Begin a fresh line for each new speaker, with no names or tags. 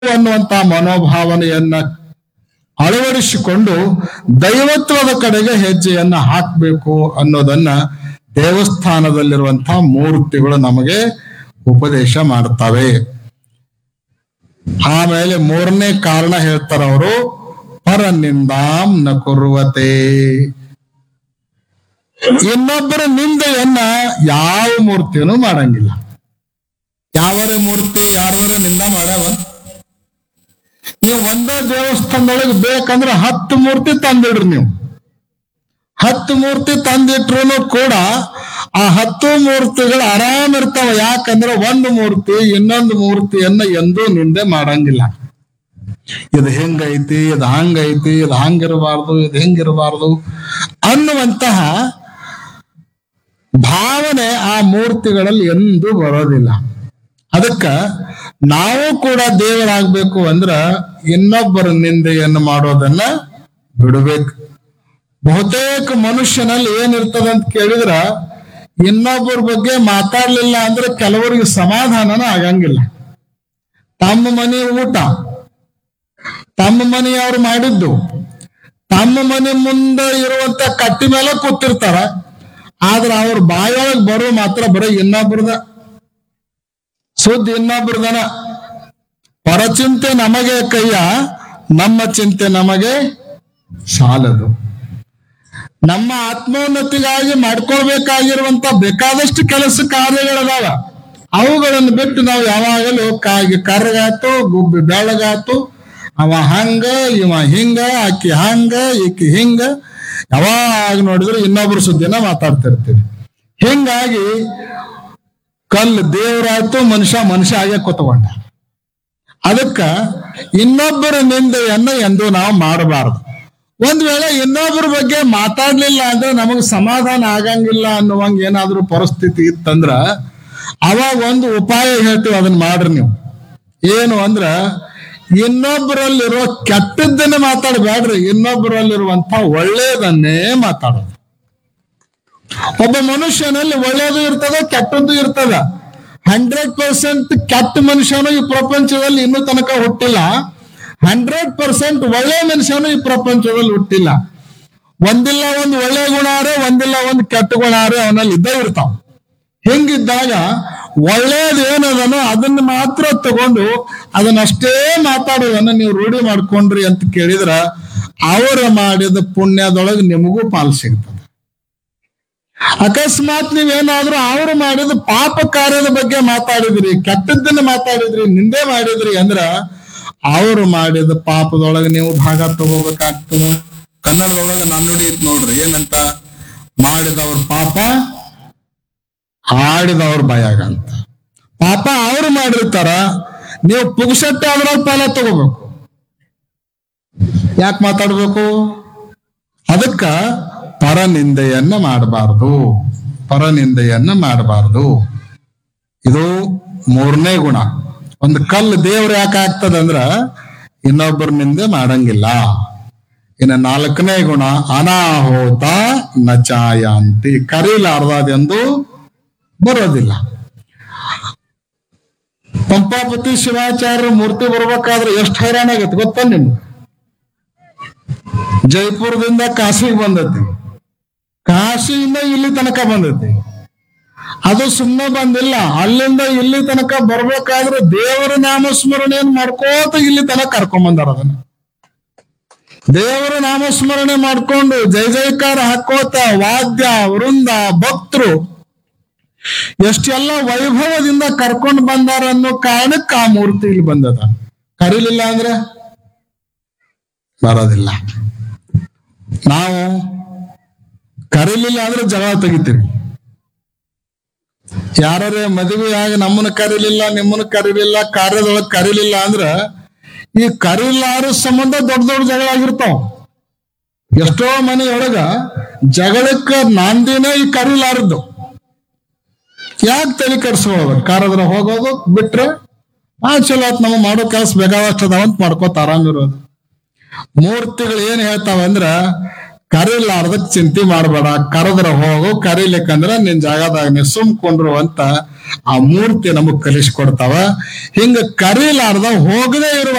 ಅನ್ನುವಂತ ಮನೋಭಾವನೆಯನ್ನ ಅಳವಡಿಸಿಕೊಂಡು ದೈವತ್ವದ ಕಡೆಗೆ ಹೆಜ್ಜೆಯನ್ನ ಹಾಕಬೇಕು ಅನ್ನೋದನ್ನ ದೇವಸ್ಥಾನದಲ್ಲಿರುವಂತಹ ಮೂರ್ತಿಗಳು ನಮಗೆ ಉಪದೇಶ ಮಾಡ್ತವೆ ಆಮೇಲೆ ಮೂರನೇ ಕಾರಣ ಹೇಳ್ತಾರ ಅವರು ಪರನಿಂದಾಂ ನ ಕುರುವತೆ ಇನ್ನೊಬ್ಬರ ನಿಂದೆಯನ್ನ ಯಾವ ಮೂರ್ತಿಯೂ ಮಾಡಂಗಿಲ್ಲ ಯಾವರ ಮೂರ್ತಿ ಯಾರವರ ನಿಂದ ಮಾಡವ ನೀವು ಒಂದೇ ದೇವಸ್ಥಾನದೊಳಗೆ ಬೇಕಂದ್ರೆ ಹತ್ತು ಮೂರ್ತಿ ತಂದಿಡ್ರಿ ನೀವು ಹತ್ತು ಮೂರ್ತಿ ತಂದಿಟ್ರು ಕೂಡ ಆ ಹತ್ತು ಮೂರ್ತಿಗಳು ಆರಾಮ್ ಇರ್ತಾವ ಯಾಕಂದ್ರೆ ಒಂದು ಮೂರ್ತಿ ಇನ್ನೊಂದು ಮೂರ್ತಿಯನ್ನ ಎಂದೂ ನಿಂದೆ ಮಾಡಂಗಿಲ್ಲ ಇದು ಹೆಂಗೈತಿ ಇದು ಹಂಗೈತಿ ಇದು ಹಂಗಿರಬಾರ್ದು ಇದು ಹೆಂಗಿರಬಾರ್ದು ಅನ್ನುವಂತಹ ಭಾವನೆ ಆ ಮೂರ್ತಿಗಳಲ್ಲಿ ಎಂದೂ ಬರೋದಿಲ್ಲ ಅದಕ್ಕ ನಾವು ಕೂಡ ದೇವರಾಗ್ಬೇಕು ಅಂದ್ರ ಇನ್ನೊಬ್ಬರ ನಿಂದೆಯನ್ನು ಮಾಡೋದನ್ನ ಬಿಡಬೇಕು ಬಹುತೇಕ ಮನುಷ್ಯನಲ್ಲಿ ಏನಿರ್ತದ ಅಂತ ಕೇಳಿದ್ರ ಇನ್ನೊಬ್ಬರ ಬಗ್ಗೆ ಮಾತಾಡ್ಲಿಲ್ಲ ಅಂದ್ರೆ ಕೆಲವರಿಗೆ ಸಮಾಧಾನನ ಆಗಂಗಿಲ್ಲ ತಮ್ಮ ಮನೆ ಊಟ ತಮ್ಮ ಮನೆಯವ್ರು ಮಾಡಿದ್ದು ತಮ್ಮ ಮನೆ ಮುಂದೆ ಇರುವಂತ ಕಟ್ಟಿ ಮೇಲೆ ಕೂತಿರ್ತಾರ ಆದ್ರ ಅವ್ರ ಬಾಯೊಳಗ್ ಬರೋ ಮಾತ್ರ ಬರೀ ಇನ್ನೊಬ್ರದ ಸುದ್ದಿ ಇನ್ನೊಬ್ರದನ ಪರಚಿಂತೆ ನಮಗೆ ಕೈಯ ನಮ್ಮ ಚಿಂತೆ ನಮಗೆ ಸಾಲದು ನಮ್ಮ ಆತ್ಮೋನ್ನತಿಗಾಗಿ ಮಾಡ್ಕೊಳ್ಬೇಕಾಗಿರುವಂತ ಬೇಕಾದಷ್ಟು ಕೆಲಸ ಕಾರ್ಯಗಳದಾವ ಅವುಗಳನ್ನು ಬಿಟ್ಟು ನಾವು ಯಾವಾಗಲೂ ಕಾಗಿ ಕರ್ಗಾತು ಗುಬ್ಬಿ ಬೆಳಗಾತು ಅವ ಹಂಗ ಇವ ಹಿಂಗ ಆಕಿ ಹಂಗ ಈಕಿ ಹಿಂಗ ಯಾವಾಗ ನೋಡಿದ್ರು ಇನ್ನೊಬ್ರ ಸುದ್ದಿನ ಮಾತಾಡ್ತಿರ್ತೀವಿ ಹಿಂಗಾಗಿ ಕಲ್ಲು ದೇವರಾಯ್ತು ಮನುಷ್ಯ ಮನುಷ್ಯ ಆಗೇ ಕೂತ್ಕೊಂಡ ಅದಕ್ಕ ಇನ್ನೊಬ್ಬರ ನಿಂದೆಯನ್ನ ಎಂದು ನಾವು ಮಾಡಬಾರದು ಒಂದ್ ವೇಳೆ ಇನ್ನೊಬ್ಬರ ಬಗ್ಗೆ ಮಾತಾಡ್ಲಿಲ್ಲ ಅಂದ್ರೆ ನಮಗ್ ಸಮಾಧಾನ ಆಗಂಗಿಲ್ಲ ಅನ್ನುವಂಗ ಏನಾದ್ರೂ ಪರಿಸ್ಥಿತಿ ಇತ್ತಂದ್ರ ಅವಾಗ ಒಂದು ಉಪಾಯ ಹೇಳ್ತೀವಿ ಅದನ್ನ ಮಾಡ್ರಿ ನೀವು ಏನು ಅಂದ್ರ ಇನ್ನೊಬ್ಬರಲ್ಲಿರೋ ಕೆಟ್ಟದ್ದನ್ನೇ ಮಾತಾಡಬೇಡ್ರಿ ಇನ್ನೊಬ್ಬರಲ್ಲಿರುವಂತ ಒಳ್ಳೇದನ್ನೇ ಮಾತಾಡೋದು ಒಬ್ಬ ಮನುಷ್ಯನಲ್ಲಿ ಒಳ್ಳೇದು ಇರ್ತದ ಕೆಟ್ಟದ್ದು ಇರ್ತದ ಹಂಡ್ರೆಡ್ ಪರ್ಸೆಂಟ್ ಕೆಟ್ಟ ಮನುಷ್ಯನು ಈ ಪ್ರಪಂಚದಲ್ಲಿ ಇನ್ನೂ ತನಕ ಹುಟ್ಟಿಲ್ಲ ಹಂಡ್ರೆಡ್ ಪರ್ಸೆಂಟ್ ಒಳ್ಳೆ ಮನುಷ್ಯನು ಈ ಪ್ರಪಂಚದಲ್ಲಿ ಹುಟ್ಟಿಲ್ಲ ಒಂದಿಲ್ಲ ಒಂದು ಒಳ್ಳೆ ಗುಣ ಆರೆ ಒಂದಿಲ್ಲ ಒಂದು ಕೆಟ್ಟ ಗುಣ ಆರೆ ಅವನಲ್ಲಿ ಇದ್ದೇ ಇರ್ತಾವ ಹಿಂಗಿದ್ದಾಗ ಒಳ್ಳೇದು ಏನದನೋ ಅದನ್ನ ಮಾತ್ರ ತಗೊಂಡು ಅದನ್ನಷ್ಟೇ ಮಾತಾಡೋದನ್ನ ನೀವು ರೂಢಿ ಮಾಡ್ಕೊಂಡ್ರಿ ಅಂತ ಕೇಳಿದ್ರ ಅವರ ಮಾಡಿದ ಪುಣ್ಯದೊಳಗೆ ನಿಮಗೂ ಪಾಲು ಸಿಗ್ತದೆ ಅಕಸ್ಮಾತ್ ನೀವೇನಾದ್ರೂ ಅವ್ರು ಮಾಡಿದ ಪಾಪ ಕಾರ್ಯದ ಬಗ್ಗೆ ಮಾತಾಡಿದ್ರಿ ಕೆಟ್ಟದ್ದನ್ನ ಮಾತಾಡಿದ್ರಿ ನಿಂದೆ ಮಾಡಿದ್ರಿ ಅಂದ್ರ ಅವ್ರು ಮಾಡಿದ ಪಾಪದೊಳಗೆ ನೀವು ಭಾಗ ತಗೋಬೇಕಾಗ್ತದ ಕನ್ನಡದೊಳಗೆ ನಾನು ನುಡಿ ಐತ್ ನೋಡ್ರಿ ಏನಂತ ಮಾಡಿದವ್ರ ಪಾಪ ಆಡಿದವ್ರ ಭಯಾಗ ಅಂತ ಪಾಪ ಅವ್ರು ಮಾಡಿರ್ತಾರ ನೀವು ಪುಗ್ಸಟ್ಟೆ ಅದ್ರೊಳಗೆ ಫಲ ತಗೋಬೇಕು ಯಾಕೆ ಮಾತಾಡ್ಬೇಕು ಅದಕ್ಕ ಪರನಿಂದೆಯನ್ನ ಮಾಡಬಾರ್ದು ಪರನಿಂದೆಯನ್ನ ಮಾಡಬಾರ್ದು ಇದು ಮೂರನೇ ಗುಣ ಒಂದು ಕಲ್ಲು ದೇವ್ರು ಯಾಕೆ ಆಗ್ತದಂದ್ರ ಇನ್ನೊಬ್ಬರ ನಿಂದೆ ಮಾಡಂಗಿಲ್ಲ ಇನ್ನು ನಾಲ್ಕನೇ ಗುಣ ಅನಾಹೋತ ನಚಾಯಾಂತಿ ಕರೀಲಾರ್ದದೆಂದು ಬರೋದಿಲ್ಲ ಪಂಪಾಪತಿ ಶಿವಾಚಾರ್ಯ ಮೂರ್ತಿ ಬರ್ಬೇಕಾದ್ರೆ ಎಷ್ಟು ಹೈರಾಣ ಆಗತ್ತೆ ಗೊತ್ತಾ ನಿಮ್ಗೆ ಜೈಪುರದಿಂದ ಕಾಶಿಗೆ ಬಂದೈತಿ ಕಾಶಿಯಿಂದ ಇಲ್ಲಿ ತನಕ ಬಂದೈತಿ ಅದು ಸುಮ್ಮನೆ ಬಂದಿಲ್ಲ ಅಲ್ಲಿಂದ ಇಲ್ಲಿ ತನಕ ಬರ್ಬೇಕಾದ್ರೆ ದೇವರ ನಾಮಸ್ಮರಣೆಯನ್ನು ಮಾಡ್ಕೋತ ಇಲ್ಲಿ ತನಕ ಕರ್ಕೊಂಡ್ ಬಂದಾರ ಅದನ್ನ ದೇವರ ನಾಮಸ್ಮರಣೆ ಮಾಡ್ಕೊಂಡು ಜೈ ಜೈಕಾರ ಹಾಕೋತ ವಾದ್ಯ ವೃಂದ ಭಕ್ತರು ಎಷ್ಟೆಲ್ಲ ವೈಭವದಿಂದ ಕರ್ಕೊಂಡು ಬಂದಾರ ಅನ್ನೋ ಕಾರಣಕ್ಕೆ ಆ ಮೂರ್ತಿ ಇಲ್ಲಿ ಬಂದದ ಕರೀಲಿಲ್ಲ ಅಂದ್ರೆ ಬರೋದಿಲ್ಲ ನಾವು ಕರೀಲಿಲ್ಲ ಅಂದ್ರೆ ಜಗಳ ತೆಗಿತೀವಿ ಯಾರೇ ಮದುವೆಯಾಗಿ ನಮ್ಮನ್ನ ಕರೀಲಿಲ್ಲ ನಿಮ್ಮನ್ನ ಕರೀಲಿಲ್ಲ ಕಾರ್ಯದೊಳಗೆ ಕರೀಲಿಲ್ಲ ಅಂದ್ರ ಈ ಕರೀಲಾರ ಸಂಬಂಧ ದೊಡ್ಡ ದೊಡ್ಡ ಜಗಳ ಆಗಿರ್ತಾವ ಎಷ್ಟೋ ಮನೆಯೊಳಗ ಜಗಳಕ್ಕ ನಾಂದಿನೇ ಈ ಕರೀಲಾರದ್ದು ಯಾಕೆ ತಲೆ ಕೆಡ್ಸ್ಕೊಳ್ಳೋದು ಕಾರದ್ರ ಹೋಗೋದು ಬಿಟ್ರೆ ಆ ಚಲೋ ಆತ್ ನಮ್ಮ ಮಾಡೋ ಕೆಲಸ ಬೇಕಾದಷ್ಟು ಅದಾವಂತ ಮಾಡ್ಕೋತ ಆರಾಮಿರೋದು ಮೂರ್ತಿಗಳು ಏನ್ ಹೇಳ್ತಾವ ಅಂದ್ರ ಕರೀಲಾರ್ದಕ್ ಚಿಂತೆ ಮಾಡಬೇಡ ಕರೆದ್ರ ಹೋಗು ಕರೀಲಿಕ್ಕಂದ್ರ ನಿನ್ ಜಾಗದಾಗ ನೀ ಸುಮ್ಕೊಂಡ್ರು ಅಂತ ಆ ಮೂರ್ತಿ ನಮಗ್ ಕಲಿಸ್ಕೊಡ್ತಾವ ಹಿಂಗ ಕರೀಲಾರ್ದ ಹೋಗದೇ ಇರುವ